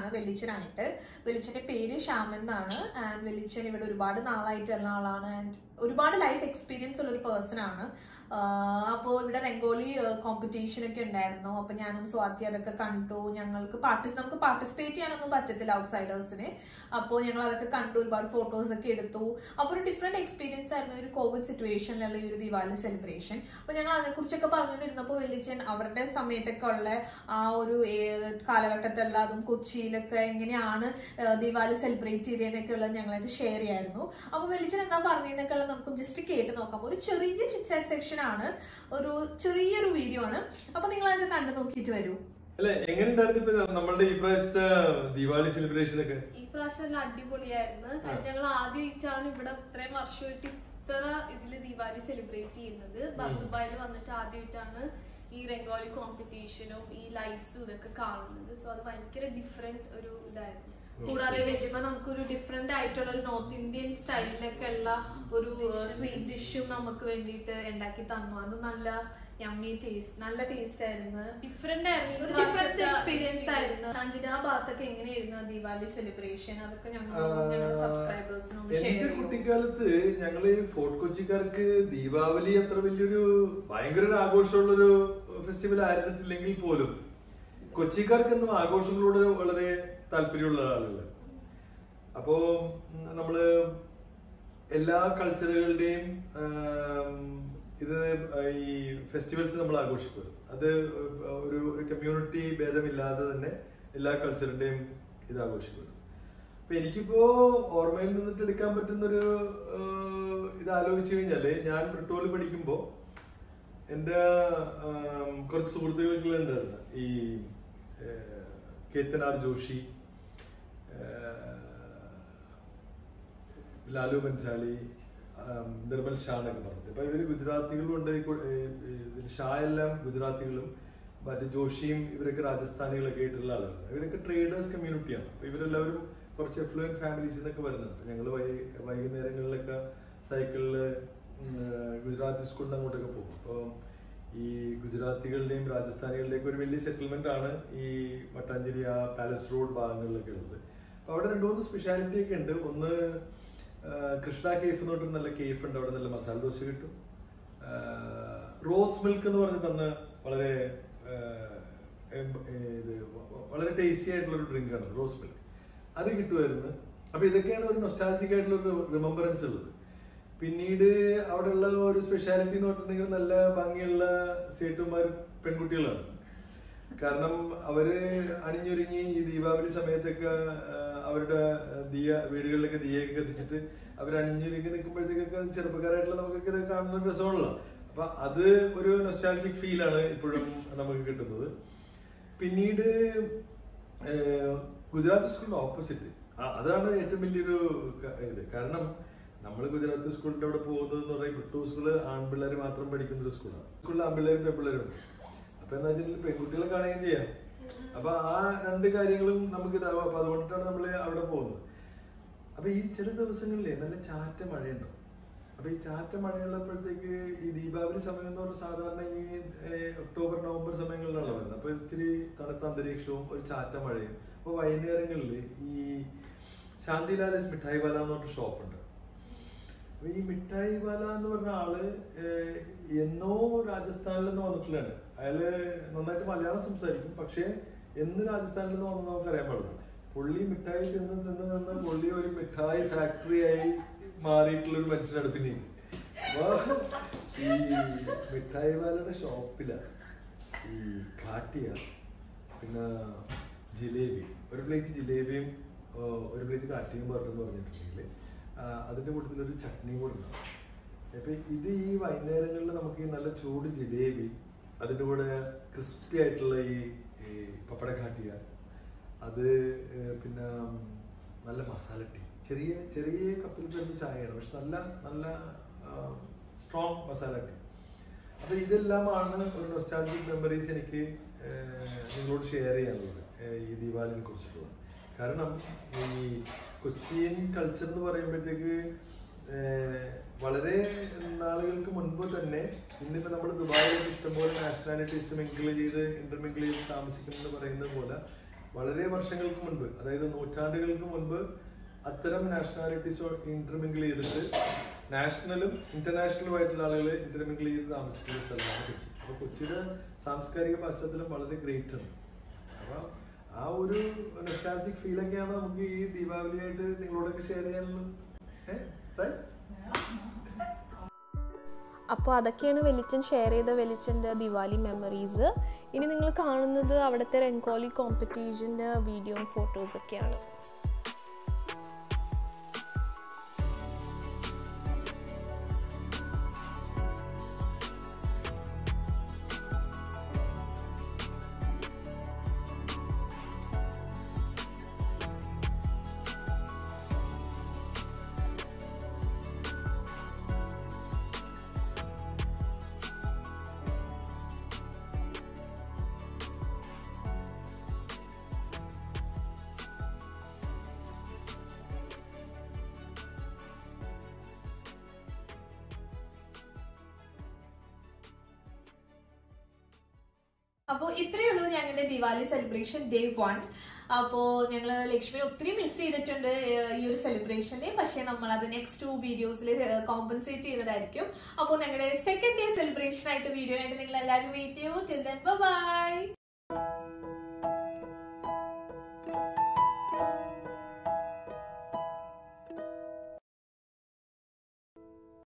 ആണ് വെല്ലിച്ചനായിട്ട് വെല്ലിച്ചന്റെ പേര് ശ്യാം എന്നാണ് ആൻഡ് വെല്ലിച്ചൻ ഇവിടെ ഒരുപാട് നാളായിട്ടുള്ള ആളാണ് ആൻഡ് ഒരുപാട് ലൈഫ് എക്സ്പീരിയൻസ് ഉള്ള ഒരു പേഴ്സൺ ആണ് അപ്പോൾ ഇവിടെ രംഗോളി കോമ്പറ്റീഷൻ ഒക്കെ ഉണ്ടായിരുന്നു അപ്പൊ ഞാനും സ്വാതി അതൊക്കെ കണ്ടു ഞങ്ങൾക്ക് പാർട്ടിസ് നമുക്ക് പാർട്ടിസിപ്പേറ്റ് ചെയ്യാനൊന്നും പറ്റത്തില്ല ഔട്ട്സൈഡേഴ്സിന് അപ്പോൾ ഞങ്ങൾ അതൊക്കെ കണ്ടു ഒരുപാട് ഫോട്ടോസ് ഒക്കെ എടുത്തു അപ്പോൾ ഒരു ഡിഫറെന്റ് എക്സ്പീരിയൻസ് ആയിരുന്നു ഈ ഒരു കോവിഡ് സിറ്റുവേഷനിലുള്ള ഈ ഒരു ദിവാലി സെലിബ്രേഷൻ അപ്പോൾ ഞങ്ങൾ അതിനെക്കുറിച്ചൊക്കെ പറഞ്ഞുകൊണ്ടിരുന്നപ്പോൾ വെല്ലിച്ചൻ അവരുടെ സമയത്തൊക്കെ ഉള്ള ആ ഒരു ഏ- കാലഘട്ടത്തിലുള്ള അതും കൊച്ചിയിലൊക്കെ എങ്ങനെയാണ് ഏഹ്, ദിവാലി സെലിബ്രേറ്റ് ചെയ്തതെന്നൊക്കെ ഉള്ളത് ഞങ്ങളായിട്ട് ഷെയർ ചെയ്യായിരുന്നു അപ്പോൾ വെളിച്ചൻ എന്താ പറഞ്ഞതെന്നൊക്കെ ഉള്ളത് നമുക്ക് ജസ്റ്റ് കേട്ട് നോക്കാം ഒരു ചെറിയ ചിറ്റാറ്റ് സെക്ഷൻ ആണ് ഒരു ചെറിയൊരു വീഡിയോ ആണ് അപ്പൊ നിങ്ങൾ അത് കണ്ടു നോക്കിയിട്ട് വരൂ അല്ലെ എങ്ങനെ ഉണ്ടായിരുന്നു ഇപ്പൊ നമ്മളുടെ ഈ പ്രാവശ്യത്തെ ദീപാവലി സെലിബ്രേഷൻ ഒക്കെ ഈ പ്രാവശ്യം നല്ല അടിപൊളിയായിരുന്നു കാരണം ഞങ്ങൾ ആദ്യമായിട്ടാണ് ഇവിടെ ഇത്രയും വർഷമായിട്ട് ഇത്ര ഇതില് ദീപാവലി സെലിബ്രേറ്റ് ചെയ്യുന്നത് ദുബായിൽ വന്നിട്ട് ആദ്യമായിട്ടാണ് ഈ രംഗോലി കോമ്പറ്റീഷനും ഈ ലൈറ്റ്സും ഇതൊക്കെ കാണുന്നത് സോ അത് ഭയങ്കര ഡിഫറെന്റ് ഒരു ഇതായിരുന്നു കൂടാതെ വരുമ്പോ നമുക്കൊരു ഡിഫറെന്റ് ആയിട്ടുള്ള ഒരു നോർത്ത് ഇന്ത്യൻ സ്റ്റൈലിലൊക്കെ ഉള്ള ഒരു സ്വീറ്റ് ഡിഷും നമുക്ക് വേണ്ടിയിട്ട് ഉണ്ടാക്കി തന്നു അത് നല്ല യമ്മി ടേസ്റ്റ് നല്ല ടേസ്റ്റ് ആയിരുന്നു ഡിഫറെന്റ് ആയിരുന്നു ഈ ഒരു ഡിഫറെന്റ് പ്രാവശ്യത്തെ എക്സ്പീരിയൻസ് ആയിരുന്നു സഞ്ജിത ആ ഭാഗത്തൊക്കെ എങ്ങനെയായിരുന്നു ദീപാവലി സെലിബ്രേഷൻ അതൊക്കെ ഞങ്ങൾ ഞങ്ങളുടെ സബ്സ്ക്രൈബേഴ്സിനോട് ഷെയർ എന്റെ ചെയ്തു കുട്ടിക്കാലത്ത് ഞങ്ങള് ഫോർട്ട് കൊച്ചിക്കാർക്ക് ദീപാവലി അത്ര വലിയൊരു ഭയങ്കര ഒരു ആഘോഷമുള്ള ഒരു ഫെസ്റ്റിവൽ ആയിരുന്നിട്ടില്ലെങ്കിൽ പോലും കൊച്ചിക്കാർക്കെന്നും ആഘോഷങ്ങളോട് വളരെ താല്പര്യമുള്ള ആളുകൾ അപ്പോ ഉം, നമ്മള് എല്ലാ കൾച്ചറുകളുടെയും ആം, ഇത് ഈ ഫെസ്റ്റിവൽസ് നമ്മൾ ആഘോഷിക്കും അത് ഒരു ഒരു കമ്മ്യൂണിറ്റി ഭേദമില്ലാതെ തന്നെ എല്ലാ കൾച്ചറിന്റെയും ഇത് ആഘോഷിക്കും അപ്പൊ എനിക്കിപ്പോ ഓർമ്മയിൽ നിന്നിട്ട് എടുക്കാൻ പറ്റുന്ന ഒരു ഇത് ആലോചിച്ചു കഴിഞ്ഞാല് ഞാൻ ബ്രിട്ടോയിൽ പഠിക്കുമ്പോ എന്റെ ആം, കുറച്ച് സുഹൃത്തുക്കൾക്ക് ഉണ്ടായിരുന്നു ഈ ഏഹ്, കേത്തനാർ ജോഷി ഏഹ്, ലാലു ബൻസാലി ആം, നിർമ്മൽ ഷാ എന്നൊക്കെ പറഞ്ഞത് അപ്പൊ ഇവര് ഗുജറാത്തികളും ഉണ്ട് ഈ കു- ഈ- ഈ ഇതിൽ ഷാ എല്ലാം ഗുജറാത്തികളും മറ്റേ ജോഷിയും ഇവരൊക്കെ രാജസ്ഥാനികളൊക്കെ ആയിട്ടുള്ള ആളുകളാണ് ഇവരൊക്കെ ട്രേഡേഴ്സ് കമ്മ്യൂണിറ്റിയാണ് അപ്പൊ ഇവരെല്ലാവരും കുറച്ച് എഫ്ലുവൻ ഫാമിലീസിൽ നിന്നൊക്കെ വരുന്നുണ്ട് ഞങ്ങൾ വൈകുന്നേരങ്ങളിലൊക്കെ സൈക്കിളില് ഗുജറാത്തി സ്കൂളിൽ അങ്ങോട്ടൊക്കെ പോകും അപ്പോൾ ഈ ഗുജറാത്തികളുടെയും രാജസ്ഥാനികളുടെയും ഒരു വലിയ സെറ്റിൽമെന്റ് ആണ് ഈ മട്ടാഞ്ചേരി ആ പാലസ് റോഡ് ഭാഗങ്ങളിലൊക്കെ ഉള്ളത് അപ്പൊ അവിടെ രണ്ടു മൂന്ന് സ്പെഷ്യാലിറ്റി ഒക്കെ ഉണ്ട് ഒന്ന് ആ, കൃഷ്ണ കേഫ് എന്ന് പറഞ്ഞിട്ട് നല്ല കേഫ് ഉണ്ട് അവിടെ നല്ല മസാല ദോശ കിട്ടും ആ, റോസ് മിൽക്ക് എന്ന് പറഞ്ഞിട്ട് അന്ന് വളരെ ആ, എം- ഏ, ഇത് വ- വ- വളരെ ടേസ്റ്റി ആയിട്ടുള്ള ഒരു ഡ്രിങ്ക് ആണ് റോസ് മിൽക്ക് അത് കിട്ടുമായിരുന്നു അപ്പൊ ഇതൊക്കെയാണ് ഒരു നൊസ്റ്റാൾജിക് ആയിട്ടുള്ള ഒരു റിമംബറൻസ് ഉള്ളത് പിന്നീട് അവിടെയുള്ള ഒരു സ്പെഷ്യാലിറ്റി എന്ന് പറഞ്ഞിട്ടുണ്ടെങ്കിൽ നല്ല ഭംഗിയുള്ള സേട്ടുമാരും പെൺകുട്ടികളാണ് കാരണം അവര് അണിഞ്ഞൊരുങ്ങി ഈ ദീപാവലി സമയത്തൊക്കെ ആ, അവരുടെ ആ, ദിയ വീടുകളിലൊക്കെ ദിയൊക്കെ കത്തിച്ചിട്ട് അവർ അണിഞ്ഞൊരുങ്ങി നിൽക്കുമ്പോഴത്തേക്കൊക്കെ ചെറുപ്പക്കാരായിട്ടുള്ള നമുക്കൊക്കെ ഇത് കാണുന്ന ഒരു രസമാണല്ലോ അപ്പൊ അത് ഒരു നൊസ്റ്റാലജിക് ഫീലാണ് ഇപ്പോഴും നമുക്ക് കിട്ടുന്നത് പിന്നീട് ഏഹ്, ഗുജറാത്ത് സ്കൂളിന്റെ ഓപ്പോസിറ്റ് അതാണ് ഏറ്റവും വലിയൊരു ക- ഇത് കാരണം നമ്മൾ ഗുജറാത്ത് സ്കൂളിന്റെ അവിടെ പോകുന്നത് എന്ന് പറഞ്ഞാൽ വിട്ടു സ്കൂള് ആൺപിള്ളേർ മാത്രം പഠിക്കുന്ന ഒരു സ്കൂളാണ് സ്കൂളിൽ ആൺപിള്ളേരും പെൺപിള്ളേരും ഉണ്ട് അപ്പൊ എന്താ വെച്ചാൽ പെൺകുട്ടികളെ കാണുകയും ചെയ്യാം അപ്പൊ ആ രണ്ട് കാര്യങ്ങളും നമുക്ക് ഇതാവും അപ്പൊ അതുകൊണ്ടിട്ടാണ് നമ്മൾ അവിടെ പോകുന്നത് അപ്പൊ ഈ ചില ദിവസങ്ങളിലേ നല്ല ചാറ്റ മഴയുണ്ടാവും അപ്പൊ ഈ ചാറ്റ മഴയുള്ളപ്പോഴത്തേക്ക് ഈ ദീപാവലി സമയം എന്ന് പറഞ്ഞാൽ സാധാരണ ഈ ഏഹ്, ഒക്ടോബർ നവംബർ സമയങ്ങളിലാണ് വരുന്നത് അപ്പൊ ഇത്തിരി തണുത്ത അന്തരീക്ഷവും ഒരു ചാറ്റ മഴയും അപ്പൊ വൈകുന്നേരങ്ങളിൽ ഈ ശാന്തിലാലസ് മിഠായി വാല എന്ന് പറഞ്ഞ ഷോപ്പുണ്ട് അപ്പൊ ഈ മിഠായി വാല എന്ന് പറഞ്ഞ ആള് ഏഹ്, എന്നോ രാജസ്ഥാനിൽ നിന്ന് വന്നിട്ടുള്ളതാണ് അയാള് നന്നായിട്ട് മലയാളം സംസാരിക്കും പക്ഷേ എന്ന് രാജസ്ഥാനിൽ നിന്ന് വന്നു നമുക്ക് അറിയാൻ പാടില്ല പുള്ളി മിഠായി തിന്ന് തിന്ന് നിന്ന് പുള്ളി ഒരു മിഠായി ഫാക്ടറി ആയി മാറിയിട്ടുള്ള ഒരു മനുഷ്യനാണ് പിന്നീട് അപ്പൊ ഈ മിഠായി വാലയുടെ ഷോപ്പില ഈ കാട്ടിയ പിന്നെ ജിലേബി ഒരു പ്ലേറ്റ് ജിലേബിയും ആ, ഒരു പ്ലേറ്റ് കാട്ടിയും പറഞ്ഞെന്ന് പറഞ്ഞിട്ടുണ്ടെങ്കിൽ ആ, അതിന്റെ കൂട്ടത്തിൽ ഒരു ചട്നിയും കൂടെ ഉണ്ടാവും അപ്പൊ ഇത് ഈ വൈകുന്നേരങ്ങളിൽ നമുക്ക് ഈ നല്ല ചൂട് ജിലേബി അതിന്റെ കൂടെ ക്രിസ്പി ആയിട്ടുള്ള ഈ ഈ പപ്പട കാട്ടിയ അത് ഏഹ്, പിന്നെ ഉം, നല്ല മസാല ടീ ചെറിയ ചെറിയ കപ്പിൽ തരുന്ന ചായയാണ് പക്ഷെ നല്ല നല്ല സ്ട്രോങ് മസാല ടീ അപ്പൊ ഇതെല്ലാമാണ് ഒരു നൊസ്റ്റാൾജിക് മെമ്മറീസ് എനിക്ക് ഏഹ്, നിങ്ങളോട് ഷെയർ ചെയ്യാനുള്ളത് ഏഹ്, ഈ ദീപാവലിനെ കുറിച്ചിട്ടുള്ള കാരണം ഈ കൊച്ചിയൻ കൾച്ചർ എന്ന് പറയുമ്പോഴത്തേക്ക് ഏഹ്, വളരെ നാളുകൾക്ക് മുൻപ് തന്നെ ഇന്നിപ്പോ നമ്മൾ ദുബായിൽ ഇഷ്ടംപോലെ നാഷണാലിറ്റീസ് മിങ്കിൾ ചെയ്ത് ഇന്റർമിങ്കിൾ ചെയ്ത് താമസിക്കുന്നെന്ന് പറയുന്നത് പോലെ വളരെ വർഷങ്ങൾക്ക് മുൻപ് അതായത് നൂറ്റാണ്ടുകൾക്ക് മുൻപ് അത്തരം നാഷണാലിറ്റീസ് ഇന്റർമിങ്കിൾ ചെയ്തിട്ട് നാഷണലും ഇന്റർനാഷണലും ആയിട്ടുള്ള ആളുകളെ ഇന്റർമിങ്കിൾ ചെയ്ത് താമസിക്കുന്ന സ്ഥലമാണ് കൊച്ചി അപ്പൊ കൊച്ചിയുടെ സാംസ്കാരിക പശ്ചാത്തലം വളരെ ഗ്രേറ്റ് ആണ് അപ്പൊ ആ ഒരു നൊസ്റ്റാൾജിക് ഫീലൊക്കെയാണ് നമുക്ക് ഈ ദീപാവലിയായിട്ട് നിങ്ങളോടൊക്കെ ഷെയർ ചെയ്യാനുള്ളത് ഏഹ് right? അപ്പോൾ അതൊക്കെയാണ് വെളിച്ചൻ ഷെയർ ചെയ്ത വെളിച്ചൻ്റെ ദിവാലി മെമ്മറീസ് ഇനി നിങ്ങൾ കാണുന്നത് അവിടുത്തെ റെൻകോളി കോമ്പറ്റീഷൻ്റെ വീഡിയോയും ഫോട്ടോസൊക്കെയാണ് അപ്പോൾ ഇത്രയേ ഉള്ളൂ ഞങ്ങളുടെ ദിവാലി സെലിബ്രേഷൻ ഡേ വൺ അപ്പോൾ ഞങ്ങൾ ലക്ഷ്മിനെ ഒത്തിരി മിസ് ചെയ്തിട്ടുണ്ട് ഏഹ്, ഈ ഒരു സെലിബ്രേഷനിൽ പക്ഷേ നമ്മൾ അത് നെക്സ്റ്റ് ടു വീഡിയോസിൽ കോമ്പൻസേറ്റ് ചെയ്തതായിരിക്കും അപ്പോൾ ഞങ്ങളുടെ സെക്കൻഡ് ഡേ സെലിബ്രേഷൻ ആയിട്ട് വീഡിയോ ആയിട്ട് നിങ്ങൾ എല്ലാവരും വെയിറ്റ് ചെയ്യൂ ടിൽ ദെൻ ബൈ